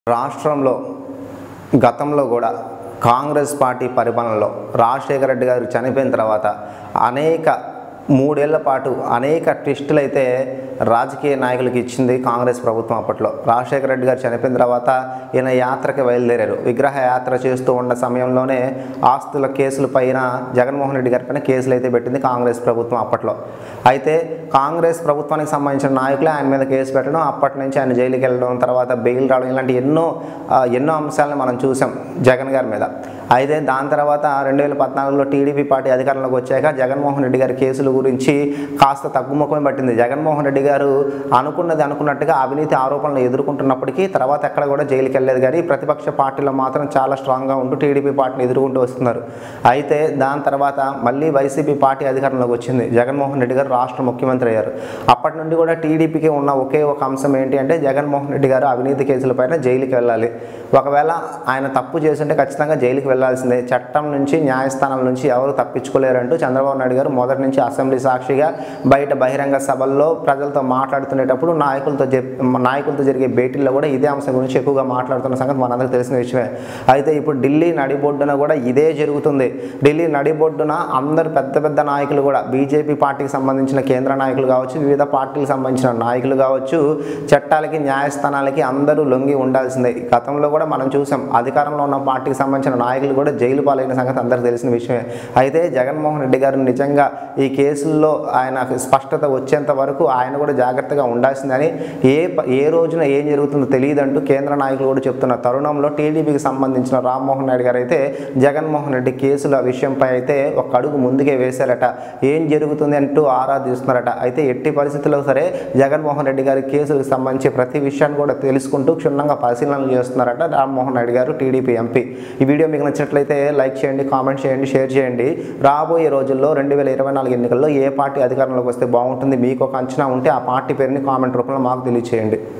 రాష్ట్రంలో గతంలో కూడా కాంగ్రెస్ పార్టీ పరిపాలనలో రాజశేఖర రెడ్డి గారు చనిపోయిన తర్వాత అనేక మూడేళ్ల పాటు అనేక ట్విస్టులు అయితే రాజకీయ నాయకులకు ఇచ్చింది కాంగ్రెస్ ప్రభుత్వం అప్పట్లో రాజశేఖర రెడ్డి గారు చనిపోయిన తర్వాత ఈయన యాత్రకి బయలుదేరారు విగ్రహ యాత్ర చేస్తూ ఉన్న సమయంలోనే ఆస్తుల కేసుల పైన జగన్మోహన్ రెడ్డి గారి పైన కేసులు అయితే పెట్టింది కాంగ్రెస్ ప్రభుత్వం అప్పట్లో అయితే కాంగ్రెస్ ప్రభుత్వానికి సంబంధించిన నాయకులే ఆయన మీద కేసు పెట్టడం అప్పటి నుంచి ఆయన జైలుకి వెళ్ళడం తర్వాత బెయిల్ రావడం ఇలాంటి ఎన్నో ఆ, ఎన్నో అంశాలను మనం చూసాం జగన్ గారి మీద అయితే దాని తర్వాత రెండు వేల పద్నాలుగులో టీడీపీ పార్టీ అధికారంలోకి వచ్చాక జగన్మోహన్ రెడ్డి గారి కేసుల గురించి కాస్త తగ్గుముఖమే పట్టింది జగన్మోహన్ రెడ్డి గారు అనుకున్నది అనుకున్నట్టుగా అవినీతి ఆరోపణలు ఎదుర్కొంటున్నప్పటికీ తర్వాత ఎక్కడ కూడా జైలుకి వెళ్ళలేదు కానీ ప్రతిపక్ష పార్టీలో మాత్రం చాలా స్ట్రాంగ్గా ఉంటూ టీడీపీ పార్టీని ఎదుర్కొంటూ వస్తున్నారు అయితే దాని తర్వాత మళ్ళీ వైసీపీ పార్టీ అధికారంలోకి వచ్చింది జగన్మోహన్ రెడ్డి గారు రాష్ట్ర ముఖ్యమంత్రి అయ్యారు అప్పటి నుండి కూడా టీడీపీకి ఉన్న ఒకే ఒక అంశం ఏంటి అంటే జగన్మోహన్ రెడ్డి గారు అవినీతి కేసులపైన జైలుకి వెళ్ళాలి ఒకవేళ ఆయన తప్పు చేస్తుంటే ఖచ్చితంగా జైలుకి వెళ్ళాల్సిందే చట్టం నుంచి న్యాయస్థానం నుంచి ఎవరు తప్పించుకోలేరంటూ చంద్రబాబు నాయుడు గారు మొదటి నుంచి అసెంబ్లీ సాక్షిగా బయట బహిరంగ సభల్లో ప్రజలతో మాట్లాడుతునేటప్పుడు నాయకులతో చెప్ నాయకులతో జరిగే భేటీల్లో కూడా ఇదే అంశం గురించి ఎక్కువగా మాట్లాడుతున్న సంగతి మనందరికీ తెలిసిన విషయమే అయితే ఇప్పుడు ఢిల్లీ నడిబొడ్డున కూడా ఇదే జరుగుతుంది ఢిల్లీ నడిబొడ్డున అందరు పెద్ద పెద్ద నాయకులు కూడా బీజేపీ పార్టీకి సంబంధించిన కేంద్ర నాయకులు కావచ్చు వివిధ పార్టీలకు సంబంధించిన నాయకులు కావచ్చు చట్టాలకి న్యాయస్థానాలకి అందరూ లొంగి ఉండాల్సిందే గతంలో కూడా మనం చూసాం అధికారంలో ఉన్న పార్టీకి సంబంధించిన నాయకులు కూడా జైలు పాలైన సంగతి అందరికీ తెలిసిన విషయమే అయితే జగన్మోహన్ రెడ్డి గారు నిజంగా ఈ కేసుల్లో ఆయన స్పష్టత వచ్చేంత వరకు ఆయన కూడా జాగ్రత్తగా ఉండాల్సిందని ఏ ప- ఏ రోజున ఏం జరుగుతుందో తెలియదంటూ కేంద్ర నాయకులు కూడా చెప్తున్న తరుణంలో టీడీపీకి సంబంధించిన రామ్మోహన్ రెడ్డి గారు అయితే జగన్మోహన్ రెడ్డి కేసుల విషయంపై అయితే ఒక అడుగు ముందుకే వేశారట ఏం జరుగుతుంది అంటూ ఆరాధిస్తున్నారట అయితే ఎట్టి పరిస్థితుల్లో సరే జగన్మోహన్ రెడ్డి గారి కేసులకు సంబంధించి ప్రతి విషయాన్ని కూడా తెలుసుకుంటూ క్షుణ్ణంగా పరిశీలనలు చేస్తున్నారట రామ్మోహన్ రెడ్డి గారు టీడీపీ ఎంపీ ఈ వీడియో మీకు నచ్చినట్లయితే లైక్ చేయండి కామెంట్ చేయండి షేర్ చేయండి రాబోయే రోజుల్లో రెండు వేల ఇరవై నాలుగు ఎన్నికల్లో ఏ పార్టీ అధికారంలోకి వస్తే బాగుంటుంది మీకు ఒక అంచనా ఉంటే ఆ పార్టీ పేరుని కామెంట్ రూపంలో మాకు తెలియచేయండి